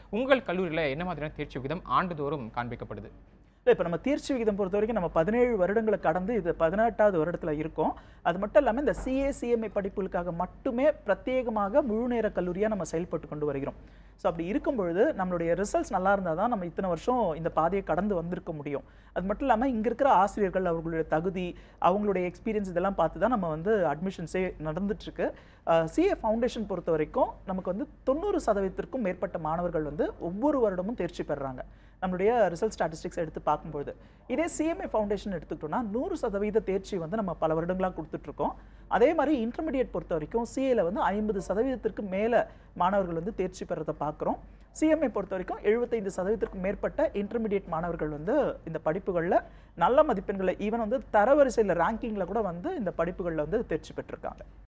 உங்கள் கல்லூரியில் என்ன மாதிரியான தேர்ச்சி விகிதம் ஆண்டுதோறும் காண்பிக்கப்படுது இல்லை இப்போ நம்ம தேர்ச்சி விகிதம் பொறுத்த வரைக்கும் நம்ம பதினேழு வருடங்களை கடந்து இது பதினெட்டாவது வருடத்துல இருக்கோம் அது மட்டும் இல்லாமல் இந்த சிஏ சிஎம்ஏ படிப்புகளுக்காக மட்டுமே பிரத்யேகமாக முழு நேர கல்லூரியாக நம்ம செயல்பட்டு கொண்டு வருகிறோம் ஸோ அப்படி இருக்கும் பொழுது நம்மளுடைய ரிசல்ட்ஸ் நல்லா இருந்தால் தான் நம்ம இத்தனை வருஷம் இந்த பாதையை கடந்து வந்திருக்க முடியும் அது மட்டும் இல்லாமல் இங்கே இருக்கிற ஆசிரியர்கள் அவர்களுடைய தகுதி அவங்களுடைய எக்ஸ்பீரியன்ஸ் இதெல்லாம் பார்த்து தான் நம்ம வந்து அட்மிஷன்ஸே நடந்துட்டுருக்கு சிஏ ஃபவுண்டேஷன் பொறுத்த வரைக்கும் நமக்கு வந்து தொண்ணூறு சதவீதத்திற்கும் மேற்பட்ட மாணவர்கள் வந்து ஒவ்வொரு வருடமும் தேர்ச்சி பெறுறாங்க நம்மளுடைய ரிசல்ட் ஸ்டாட்டிஸ்டிக்ஸ் எடுத்து பார்க்கும்பொழுது இதே சிஎம்ஏ ஃபவுண்டேஷன் எடுத்துக்கிட்டோம்னா நூறு சதவீத தேர்ச்சி வந்து நம்ம பல வருடங்களாக கொடுத்துட்ருக்கோம் அதே மாதிரி இன்டர்மீடியட் பொறுத்த வரைக்கும் சிஏல வந்து ஐம்பது சதவீதத்திற்கு மேலே மாணவர்கள் வந்து தேர்ச்சி பெறதை பார்க்குறோம் சிஎம்ஏ பொறுத்த வரைக்கும் எழுபத்தைந்து சதவீதத்திற்கும் மேற்பட்ட இன்டர்மீடியட் மாணவர்கள் வந்து இந்த படிப்புகளில் நல்ல மதிப்பெண்களை ஈவன் வந்து தரவரிசையில் ரேங்கிங்கில் கூட வந்து இந்த படிப்புகளில் வந்து தேர்ச்சி பெற்றிருக்காங்க